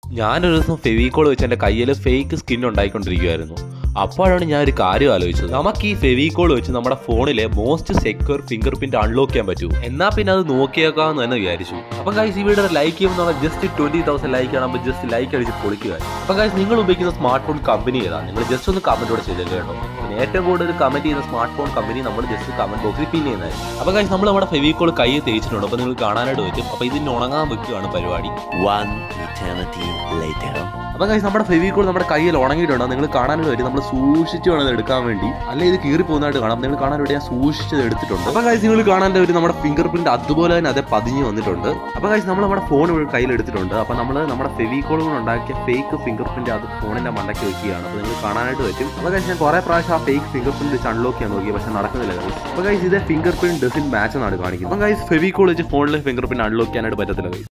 ഞാനൊരു ദിവസം ഫെവിക്കോൾ വെച്ച് എൻ്റെ കയ്യിൽ ഫേക്ക് സ്കിൻ ഉണ്ടായിക്കൊണ്ടിരിക്കുമായിരുന്നു അപ്പോഴാണ് ഞാൻ ഒരു കാര്യം ആലോചിച്ചത് നമുക്ക് ഈ ഫെവിക്കോൾ വെച്ച് നമ്മുടെ ഫോണിലെ most secure fingerprint unlock ചെയ്യാൻ പറ്റൂ എന്നാ പിന്നെ അത് നോക്കിയേക്കാന്ന് തന്നെ വിചാരിച്ചു അപ്പം ഗൈസ് ഈ വീഡിയോ ലൈക്ക് ചെയ്യുമ്പോൾ ജസ്റ്റ് ട്വന്റി തൗസൻഡ് ലൈക്ക് കാണുമ്പോൾ ജസ്റ്റ് ലൈക്ക് അടിച്ച് പൊളിക്കുക അപ്പം ഗൈസ് നിങ്ങൾ ഉപയോഗിക്കുന്ന സ്മാർട്ട് ഫോൺ കമ്പനി ഏതാ നിങ്ങൾ ജസ്റ്റ് ഒന്ന് കമന്റോടെ ചെയ്തേക്ക് കേട്ടോ പിന്നെ ഏറ്റവും കൂടുതൽ കമന്റ് ചെയ്യുന്ന സ്മാർട്ട് ഫോൺ കമ്പനി നമ്മൾ ജസ്റ്റ് കമന്റ് ബോക്സിൽ പിൻ ചെയ്യുന്നതായിരിക്കും അപ്പം ഗൈസ് നമ്മൾ നമ്മുടെ ഫെവിക്കോൾ കൈ തേച്ചിട്ടുണ്ട് അപ്പോൾ നിങ്ങൾ കാണാനായിട്ട് പറ്റും അപ്പോൾ ഇതിന് ഉണങ്ങാൻ വെക്കുകയാണ് പരിപാടി One eternity later. അപ്പൊ guys നമ്മുടെ ഫെവിക്കോൾ നമ്മുടെ കയ്യിൽ ഉണങ്ങിയിട്ടുണ്ട് നിങ്ങൾ കാണാനായിട്ട് വരും നമ്മൾ സൂക്ഷിച്ച് വേണം ഇത് എടുക്കാൻ വേണ്ടി അല്ലെ ഇത് കീറി പോകുന്നതായിട്ട് കാണാം നിങ്ങൾ കാണാൻ വേണ്ടി ഞാൻ സൂക്ഷിച്ചത് എടുത്തിട്ടുണ്ട് അപ്പൊ guys നിങ്ങൾ കാണാൻ ഒരു നമ്മുടെ ഫിംഗർ പ്രിന്റ് അതുപോലെ തന്നെ അതേ പതിഞ്ഞ് വന്നിട്ടുണ്ട് അപ്പൊ guys നമ്മൾ നമ്മുടെ ഫോൺ കയ്യിൽ എടുത്തിട്ടുണ്ട് അപ്പൊ നമ്മൾ നമ്മുടെ ഫെവിക്കോൾ കൊണ്ട് ഉണ്ടാക്കിയ ഫേക്ക് ഫിംഗർ പ്രിന്റ് അത് ഫോണിന്റെ മണ്ടയ്ക്ക് വെക്കുകയാണ് അപ്പൊ നിങ്ങൾ കാണാനായിട്ട് പറ്റും അപ്പൊ guys ഞാൻ കുറെ പ്രാവശ്യം ആ ഫേക്ക് ഫിംഗർ പ്രിന്റ് വെച്ച് അൺലോക്ക് ചെയ്യാൻ നോക്കി പക്ഷെ നടക്കുന്നില്ല guys അപ്പൊ guys ഇതേ ഫിംഗർ പ്രിന്റ് ഡസിൻ മാച്ച് എന്നാണ് കാണിക്കുന്നത് അപ്പൊ guys ഫെവിക്കോൾ വെച്ച് ഫോണിലെ ഫിംഗർ പ്രിന്റ് അൺലോക്ക് ചെയ്യാനായിട്ട് പറ്റത്തില്ല guys